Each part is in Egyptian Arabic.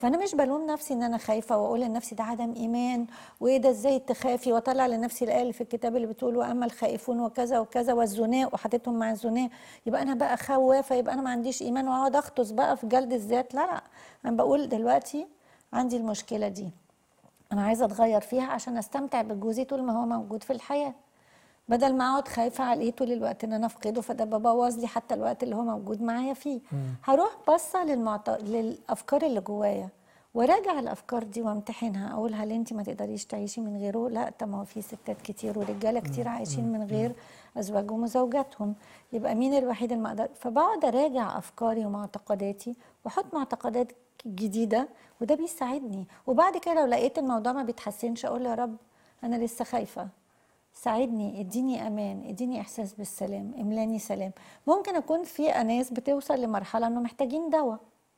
فانا مش بلوم نفسي ان انا خايفه واقول لنفسي ده عدم ايمان وايه ده ازاي تخافي واطلع لنفسي الايه اللي في الكتاب اللي بتقول واما الخائفون وكذا وكذا والزناء وحطيتهم مع الزناء يبقى انا بقى خوافه يبقى انا ما عنديش ايمان واقعد اغطس بقى في جلد الذات لا لا انا بقول دلوقتي عندي المشكله دي انا عايزه اتغير فيها عشان استمتع بجوزي طول ما هو موجود في الحياه بدل ما اقعد خايفه عليه طول الوقت ان انا افقده فده ببوظ لي حتى الوقت اللي هو موجود معايا فيه هروح باصه للمعت... للافكار اللي جوايا وراجع الافكار دي وامتحنها اقول هل انت ما تقدريش تعيشي من غيره لا طب ما هو في ستات كتير ورجاله كتير عايشين من غير ازواجهم وزوجاتهم يبقى مين الوحيد اللي ما اقدر فبقعد اراجع افكاري ومعتقداتي واحط معتقدات جديده وده بيساعدني وبعد كده لو لقيت الموضوع ما بيتحسنش اقول يا رب انا لسه خايفه ساعدني اديني امان اديني احساس بالسلام املاني سلام ممكن اكون في ناس بتوصل لمرحله انه محتاجين دواء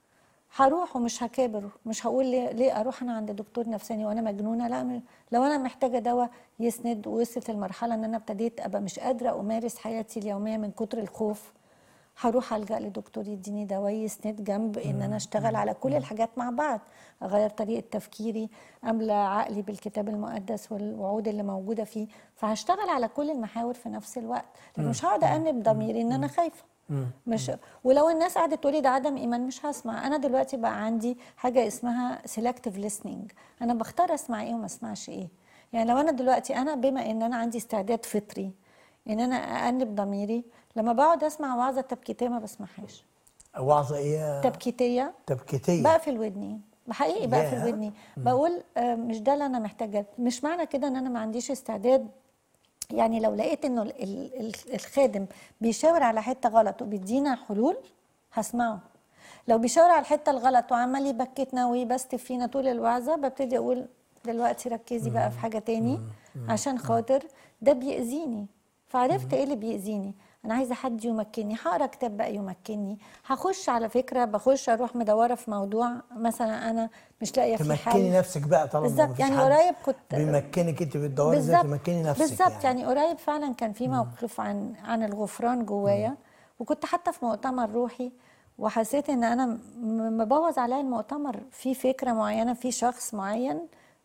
هروح ومش هكابر مش هقول ليه, ليه اروح انا عند دكتور نفساني وانا مجنونه لا م- لو انا محتاجه دواء يسند ووصلت المرحله ان انا ابتديت ابقى مش قادره امارس حياتي اليوميه من كتر الخوف هروح الجا لدكتور يديني دواء يسند جنب ان انا اشتغل على كل الحاجات مع بعض اغير طريقه تفكيري املى عقلي بالكتاب المقدس والوعود اللي موجوده فيه فهشتغل على كل المحاور في نفس الوقت لكن مش هقعد انب ضميري ان انا خايفه مش ولو الناس قعدت تقولي ده عدم ايمان مش هسمع انا دلوقتي بقى عندي حاجه اسمها سيلكتيف listening انا بختار اسمع ايه وما اسمعش ايه يعني لو انا دلوقتي انا بما ان انا عندي استعداد فطري ان انا انب ضميري لما بقعد اسمع وعظه تبكيتيه ما بسمعهاش وعظه ايه تبكيتيه تبكيتيه بقفل ودني حقيقي بقفل ياه. ودني بقول آه، مش ده اللي انا محتاجاه مش معنى كده ان انا ما عنديش استعداد يعني لو لقيت انه ال- ال- ال- الخادم بيشاور على حته غلط وبيدينا حلول هسمعه لو بيشاور على الحته الغلط وعمال يبكتنا ويبستف فينا طول الوعظه ببتدي اقول دلوقتي ركزي بقى في حاجه تاني عشان خاطر ده بيأذيني فعرفت ايه اللي بيأذيني انا عايزه حد يمكنني هقرا كتاب بقى يمكنني هخش على فكره بخش اروح مدوره في موضوع مثلا انا مش لاقيه فيه حل تمكني نفسك بقى طالما بالظبط مفيش يعني حد قريب كنت بيمكنك انت بتدوري ازاي بالظبط تمكني نفسك بالظبط يعني. قريب فعلا كان في موقف عن عن الغفران جوايا وكنت حتى في مؤتمر روحي وحسيت ان انا م- مبوظ عليا المؤتمر في فكره معينه في شخص معين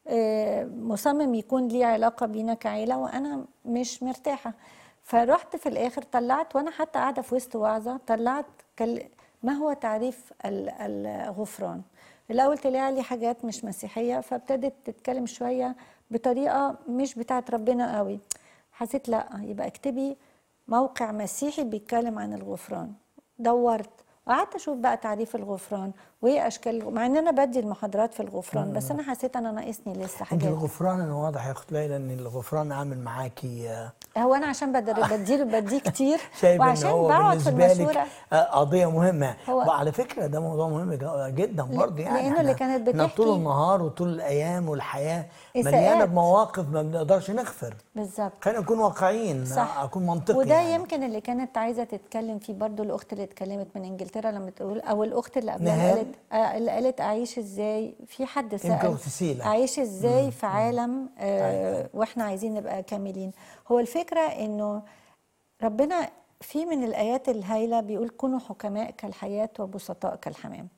آه، مصمم يكون ليه علاقه بينا كعيله وانا مش مرتاحه فرحت في الاخر طلعت وانا حتى قاعده في وسط وعظه طلعت كل ما هو تعريف ال- الغفران الاول تلاقي لي حاجات مش مسيحيه فابتدت تتكلم شويه بطريقه مش بتاعت ربنا قوي حسيت لا يبقى اكتبي موقع مسيحي بيتكلم عن الغفران دورت وقعدت اشوف بقى تعريف الغفران وايه اشكال مع ان انا بدي المحاضرات في الغفران بس انا حسيت انا ناقصني لسه انت حاجات الغفران انا واضح يا اخت ليلى ان الغفران عامل معاكي آه، هو انا عشان بدر بديله بديه كتير شايف ان وعشان هو بقعد في بالنسبه المشوره لك آه، قضيه مهمه هو- وعلى فكره ده موضوع مهم جا- جدا برضه يعني لأنه اللي إحنا- كانت إحنا طول بتحكي- النهار وطول الايام والحياه إساءات. مليانه بمواقف ما بنقدرش نغفر بالظبط خلينا نكون واقعيين صح اكون منطقي وده يعني. يمكن اللي كانت عايزه تتكلم فيه برضو الاخت اللي اتكلمت من انجلترا لما تقول او الاخت اللي قبلها نهال؟ قالت آه اللي قالت اعيش ازاي في حد سال أخت سيلا. اعيش ازاي في عالم آه واحنا عايزين نبقى كاملين هو الفكره انه ربنا في من الايات الهائله بيقول كونوا حكماء كالحياه وبسطاء كالحمام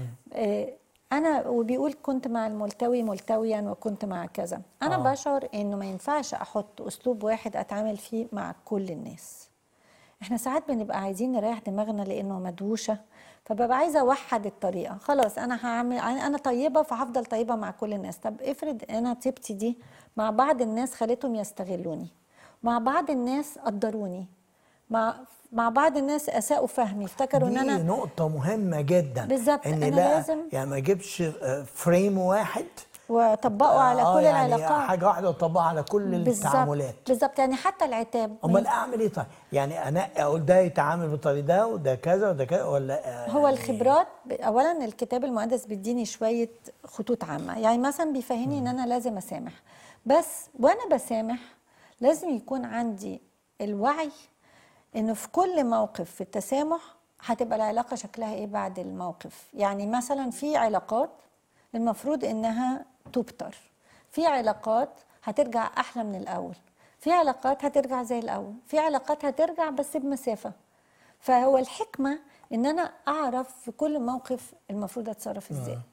آه انا وبيقول كنت مع الملتوي ملتويا وكنت مع كذا انا آه. آه. بشعر انه ما ينفعش احط اسلوب واحد اتعامل فيه مع كل الناس احنا ساعات بنبقى عايزين نريح دماغنا لانه مدوشه فببقى عايزه اوحد الطريقه خلاص انا هعمل انا طيبه فهفضل طيبه مع كل الناس طب افرض انا طيبتي دي مع بعض الناس خلتهم يستغلوني مع بعض الناس قدروني مع مع بعض الناس اساءوا فهمي افتكروا ان دي انا نقطة مهمة جدا بالظبط، ان أنا لا لازم- يعني ما اجيبش آه، فريم واحد وطبقوا على آه، كل يعني العلاقات حاجة واحدة وطبقها على كل التعاملات بالظبط يعني حتى العتاب امال اعمل ايه طيب؟ يعني انا اقول ده يتعامل بالطريقة ده وده كذا وده كذا ولا آه، هو يعني الخبرات ب- اولا الكتاب المقدس بيديني شويه خطوط عامه يعني مثلا بيفهمني ان انا لازم اسامح بس وانا بسامح لازم يكون عندي الوعي انه في كل موقف في التسامح هتبقى العلاقه شكلها ايه بعد الموقف يعني مثلا في علاقات المفروض انها تبتر في علاقات هترجع احلى من الاول في علاقات هترجع زي الاول في علاقات هترجع بس بمسافه فهو الحكمه ان انا اعرف في كل موقف المفروض اتصرف ازاي